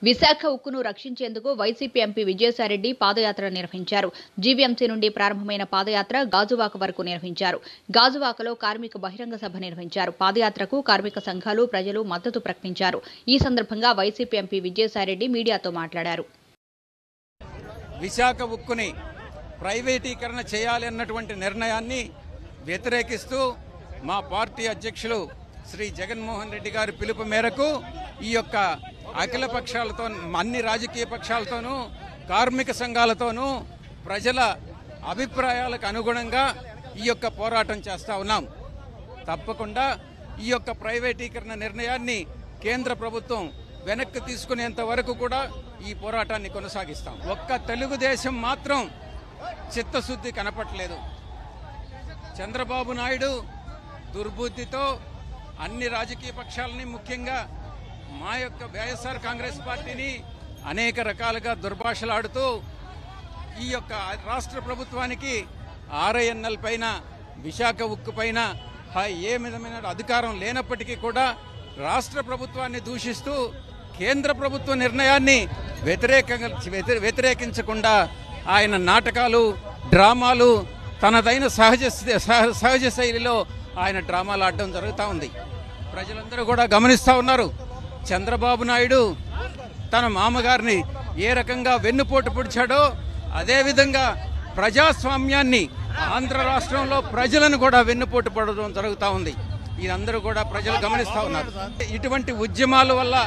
విశాఖ ఉక్కును రక్షించేందుకు YCP MP Vijayasai Reddy పాదయాత్ర నిర్వహించారు GVMC నుండి ప్రారంభమైన పాదయాత్ర గాజువాక వరకు నిర్వహించారు గాజువాకలో కార్మిక బహిరంగ సభ నిర్వహించారు పాదయాత్రకు కార్మిక సంఘాలు ప్రజలు మద్దతు ప్రకటించారు ఈ సందర్భంగా వైసీపీ ఎంపీ విజయసాయిరెడ్డి మీడియాతో మాట్లాడారు విశాఖ ఉక్కుని ప్రైవేటీకరణ చేయాలి అన్నటువంటి నిర్ణయాన్ని వ్యతిరేకిస్తూ మా పార్టీ అధ్యక్షులు శ్రీ జగన్మోహన్ రెడ్డి గారి పిలుపు మేరకు ఈ యొక్క అఖిల పక్షాలతో అన్ని రాజకీయ పక్షాలతోనూ కార్మిక సంఘాలతోనూ ప్రజల అభిప్రాయాలకు అనుగుణంగా ఈ యొక్క పోరాటం చేస్తా ఉన్నాం తప్పకుండా ఈ యొక్క ప్రైవేటీకరణ నిర్ణయాన్ని కేంద్ర ప్రభుత్వం వెనక్కి తీసుకునేంత వరకు కూడా ఈ పోరాటాన్ని కొనసాగిస్తాం ఒక్క తెలుగుదేశం మాత్రం చిత్తశుద్ధి కనపట్లేదు చంద్రబాబు నాయుడు దుర్బుద్ధితో అన్ని రాజకీయ పక్షాలని ముఖ్యంగా మా యొక్క వైఎస్ఆర్ కాంగ్రెస్ పార్టీని అనేక రకాలుగా దుర్భాషలాడుతూ ఈ యొక్క రాష్ట్ర ప్రభుత్వానికి ఆర్ఐఎన్ఎల్ పైన విశాఖ ఉక్కు పైన హ- ఏ విధమైన అధికారం లేనప్పటికీ కూడా రాష్ట్ర ప్రభుత్వాన్ని దూషిస్తూ కేంద్ర ప్రభుత్వ నిర్ణయాన్ని వ్యతిరేకంగా వ్యతి- వ్యతిరేకించకుండా ఆయన నాటకాలు డ్రామాలు తనదైన సహజ సహ- సహజ శైలిలో ఆయన డ్రామాలు ఆడడం జరుగుతూ ఉంది ప్రజలందరూ కూడా గమనిస్తూ ఉన్నారు చంద్రబాబు నాయుడు తన మామగారిని ఏ రకంగా వెన్నుపోటు పొడిచాడో అదేవిధంగా ప్రజాస్వామ్యాన్ని ఆంధ్ర రాష్ట్రంలో ప్రజలను కూడా వెన్నుపోటు పడడం జరుగుతూ ఉంది ఇదందరూ కూడా ప్రజలు గమనిస్తూ ఉన్నారు ఇటువంటి ఉద్యమాల వల్ల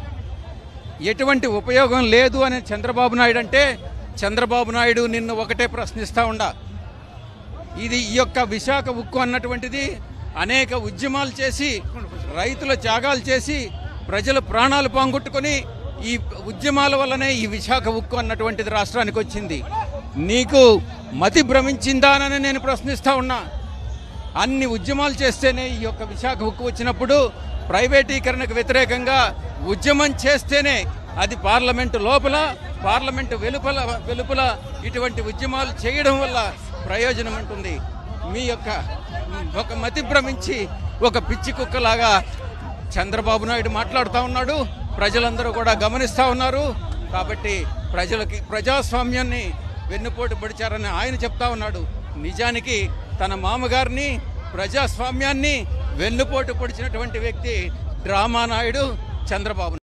ఎటువంటి ఉపయోగం లేదు అని చంద్రబాబు నాయుడు అంటే చంద్రబాబు నాయుడు నిన్ను ఒకటే ప్రశ్నిస్తూ ఉండా ఇది ఈ యొక్క విశాఖ ఉక్కు అన్నటువంటిది అనేక ఉద్యమాలు చేసి రైతుల త్యాగాలు చేసి ప్రజల ప్రాణాలు పోగొట్టుకొని ఈ ఉద్యమాల వల్లనే ఈ విశాఖ ఉక్కు అన్నటువంటిది రాష్ట్రానికి వచ్చింది నీకు మతి భ్రమించిందానని నేను ప్రశ్నిస్తా ఉన్నా అన్ని ఉద్యమాలు చేస్తేనే ఈ యొక్క విశాఖ ఉక్కు వచ్చినప్పుడు ప్రైవేటీకరణకు వ్యతిరేకంగా ఉద్యమం చేస్తేనే అది పార్లమెంటు లోపల పార్లమెంటు వెలుపల వెలుపల ఇటువంటి ఉద్యమాలు చేయడం వల్ల ప్రయోజనం ఉంటుంది మీ యొక్క ఒక మతి భ్రమించి ఒక పిచ్చి కుక్కలాగా చంద్రబాబు నాయుడు మాట్లాడుతూ ఉన్నాడు ప్రజలందరూ కూడా గమనిస్తూ ఉన్నారు కాబట్టి ప్రజలకి ప్రజాస్వామ్యాన్ని వెన్నుపోటు పడిచారని ఆయన చెప్తా ఉన్నాడు నిజానికి తన మామగారిని ప్రజాస్వామ్యాన్ని వెన్నుపోటు పొడిచినటువంటి వ్యక్తి డ్రామా నాయుడు చంద్రబాబు